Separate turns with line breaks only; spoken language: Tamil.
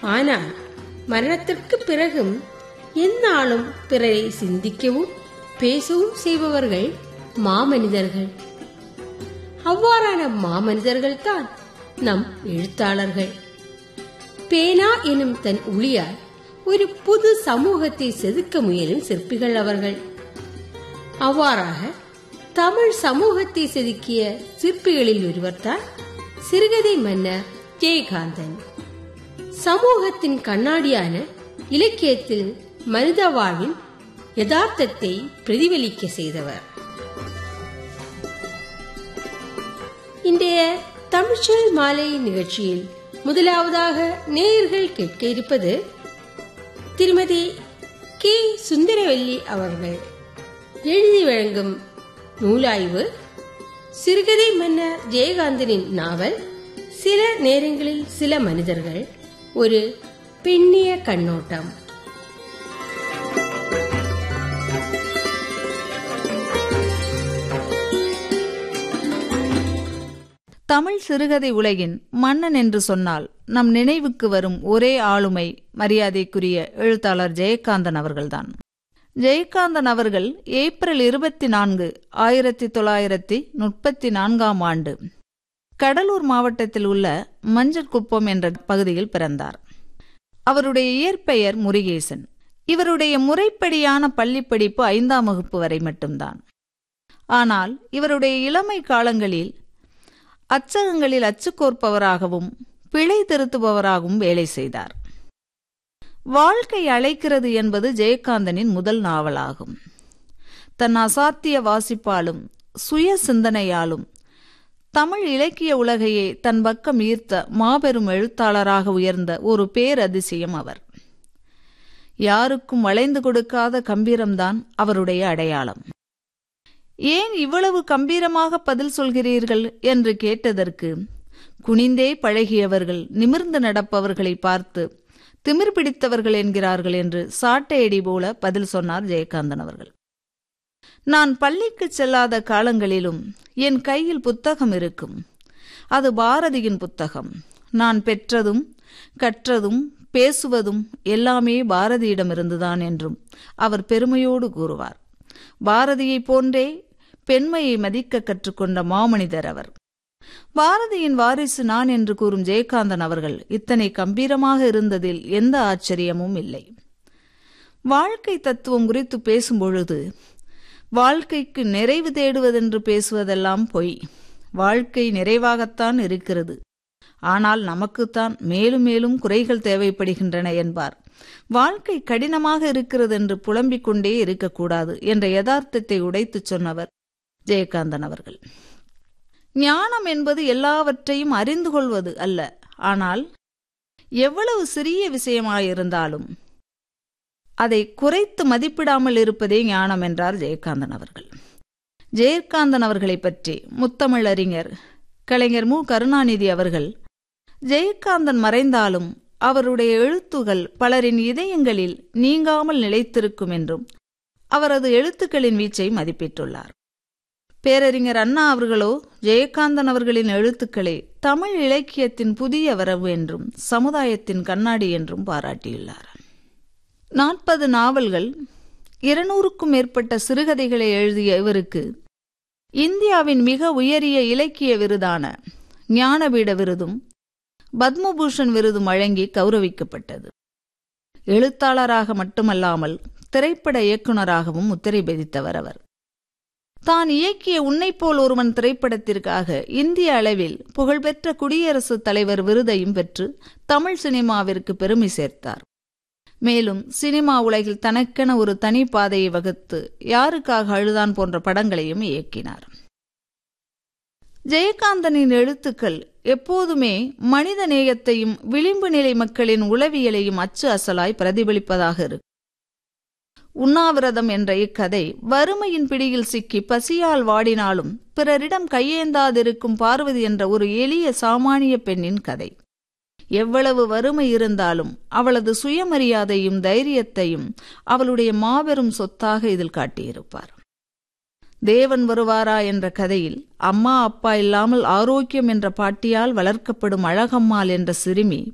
ஆனால் மரணத்திற்கு பிறகும் எந்நாளும் பிறரை சிந்திக்கவும் பேசவும் செய்பவர்கள் மாமனிதர்கள் அவ்வாறான மாமனிதர்கள் தான் நம் எழுத்தாளர்கள் பேனா எனும் தன் ஒளியால் ஒரு புது சமூகத்தை செதுக்க முயலும் சிற்பிகள் அவர்கள் அவ்வாறாக தமிழ் சமூகத்தை செதுக்கிய சிற்பிகளில் ஒருவர்தான் சிறுகதை மன்னர் ஜெயகாந்தன் சமூகத்தின் கண்ணாடியான இலக்கியத்தில் மனித வாழ்வின் யதார்த்தத்தை பிரதிபலிக்க செய்தவர் இன்றைய தமிழ்ச்சல் மாலை நிகழ்ச்சியில் முதலாவதாக நேயர்கள் கேட்க இருப்பது திருமதி கே சுந்தரவல்லி அவர்கள் எழுதி வழங்கும் நூலாய்வு சிறுகதை மன்னர் ஜெயகாந்தனின் நாவல் சில நேரங்களில் சில மனிதர்கள் ஒரு பெண்ணிய கண்ணோட்டம்
தமிழ் சிறுகதை உலகின் மன்னன் என்று சொன்னால் நம் நினைவுக்கு வரும் ஒரே ஆளுமை மரியாதைக்குரிய எழுத்தாளர் ஜெயகாந்தன் அவர்கள்தான் ஜெயகாந்தன் அவர்கள் ஏப்ரல் இருபத்தி நான்கு ஆயிரத்தி தொள்ளாயிரத்தி முப்பத்தி நான்காம் ஆண்டு கடலூர் மாவட்டத்தில் உள்ள மஞ்சட்குப்பம் என்ற பகுதியில் பிறந்தார் அவருடைய இயற்பெயர் முருகேசன் இவருடைய முறைப்படியான பள்ளிப்படிப்பு ஐந்தாம் வகுப்பு வரை மட்டும்தான் ஆனால் இவருடைய இளமை காலங்களில் அச்சகங்களில் அச்சுக்கோர்ப்பவராகவும் பிழை திருத்துபவராகவும் வேலை செய்தார் வாழ்க்கை அழைக்கிறது என்பது ஜெயகாந்தனின் முதல் நாவலாகும் தன் அசாத்திய வாசிப்பாலும் சுய சிந்தனையாலும் தமிழ் இலக்கிய உலகையே தன் பக்கம் ஈர்த்த மாபெரும் எழுத்தாளராக உயர்ந்த ஒரு பேரதிசயம் அவர் யாருக்கும் வளைந்து கொடுக்காத கம்பீரம்தான் அவருடைய அடையாளம் ஏன் இவ்வளவு கம்பீரமாக பதில் சொல்கிறீர்கள் என்று கேட்டதற்கு குனிந்தே பழகியவர்கள் நிமிர்ந்து நடப்பவர்களை பார்த்து திமிர் பிடித்தவர்கள் என்கிறார்கள் என்று சாட்டையடி போல பதில் சொன்னார் ஜெயகாந்தன் அவர்கள் நான் பள்ளிக்கு செல்லாத காலங்களிலும் என் கையில் புத்தகம் இருக்கும் அது பாரதியின் புத்தகம் நான் பெற்றதும் கற்றதும் பேசுவதும் எல்லாமே பாரதியிடமிருந்துதான் என்றும் அவர் பெருமையோடு கூறுவார் பாரதியைப் போன்றே பெண்மையை மதிக்க கற்றுக்கொண்ட மாமனிதர் அவர் பாரதியின் வாரிசு நான் என்று கூறும் ஜெயகாந்தன் அவர்கள் இத்தனை கம்பீரமாக இருந்ததில் எந்த ஆச்சரியமும் இல்லை வாழ்க்கை தத்துவம் குறித்து பேசும்பொழுது வாழ்க்கைக்கு நிறைவு தேடுவதென்று பேசுவதெல்லாம் பொய் வாழ்க்கை நிறைவாகத்தான் இருக்கிறது ஆனால் நமக்குத்தான் மேலும் மேலும் குறைகள் தேவைப்படுகின்றன என்பார் வாழ்க்கை கடினமாக இருக்கிறது என்று புலம்பிக் கொண்டே இருக்கக்கூடாது என்ற யதார்த்தத்தை உடைத்துச் சொன்னவர் ஜெயகாந்தன் அவர்கள் ஞானம் என்பது எல்லாவற்றையும் அறிந்து கொள்வது அல்ல ஆனால் எவ்வளவு சிறிய விஷயமாயிருந்தாலும் அதை குறைத்து மதிப்பிடாமல் இருப்பதே ஞானம் என்றார் ஜெயகாந்தன் அவர்கள் ஜெயகாந்தன் அவர்களை பற்றி முத்தமிழறிஞர் கலைஞர் மு கருணாநிதி அவர்கள் ஜெயகாந்தன் மறைந்தாலும் அவருடைய எழுத்துகள் பலரின் இதயங்களில் நீங்காமல் நிலைத்திருக்கும் என்றும் அவரது எழுத்துக்களின் வீச்சை மதிப்பிட்டுள்ளார் பேரறிஞர் அண்ணா அவர்களோ ஜெயகாந்தன் அவர்களின் எழுத்துக்களை தமிழ் இலக்கியத்தின் புதிய வரவு என்றும் சமுதாயத்தின் கண்ணாடி என்றும் பாராட்டியுள்ளார் நாற்பது நாவல்கள் இருநூறுக்கும் மேற்பட்ட சிறுகதைகளை எழுதிய இவருக்கு இந்தியாவின் மிக உயரிய இலக்கிய விருதான ஞானபீட விருதும் பத்மபூஷன் விருதும் வழங்கி கௌரவிக்கப்பட்டது எழுத்தாளராக மட்டுமல்லாமல் திரைப்பட இயக்குநராகவும் முத்திரை பதித்தவர் அவர் தான் இயக்கிய உன்னைப்போல் ஒருவன் திரைப்படத்திற்காக இந்திய அளவில் புகழ்பெற்ற குடியரசுத் தலைவர் விருதையும் பெற்று தமிழ் சினிமாவிற்கு பெருமை சேர்த்தார் மேலும் சினிமா உலகில் தனக்கென ஒரு தனி பாதையை வகுத்து யாருக்காக அழுதான் போன்ற படங்களையும் இயக்கினார் ஜெயகாந்தனின் எழுத்துக்கள் எப்போதுமே மனித நேயத்தையும் விளிம்பு நிலை மக்களின் உளவியலையும் அச்சு அசலாய் பிரதிபலிப்பதாக இருக்கு உண்ணாவிரதம் என்ற இக்கதை வறுமையின் பிடியில் சிக்கி பசியால் வாடினாலும் பிறரிடம் கையேந்தாதிருக்கும் பார்வதி என்ற ஒரு எளிய சாமானிய பெண்ணின் கதை எவ்வளவு வறுமை இருந்தாலும் அவளது சுயமரியாதையும் தைரியத்தையும் அவளுடைய மாபெரும் சொத்தாக இதில் காட்டியிருப்பார் தேவன் வருவாரா என்ற கதையில் அம்மா அப்பா இல்லாமல் ஆரோக்கியம் என்ற பாட்டியால் வளர்க்கப்படும் அழகம்மாள் என்ற சிறுமி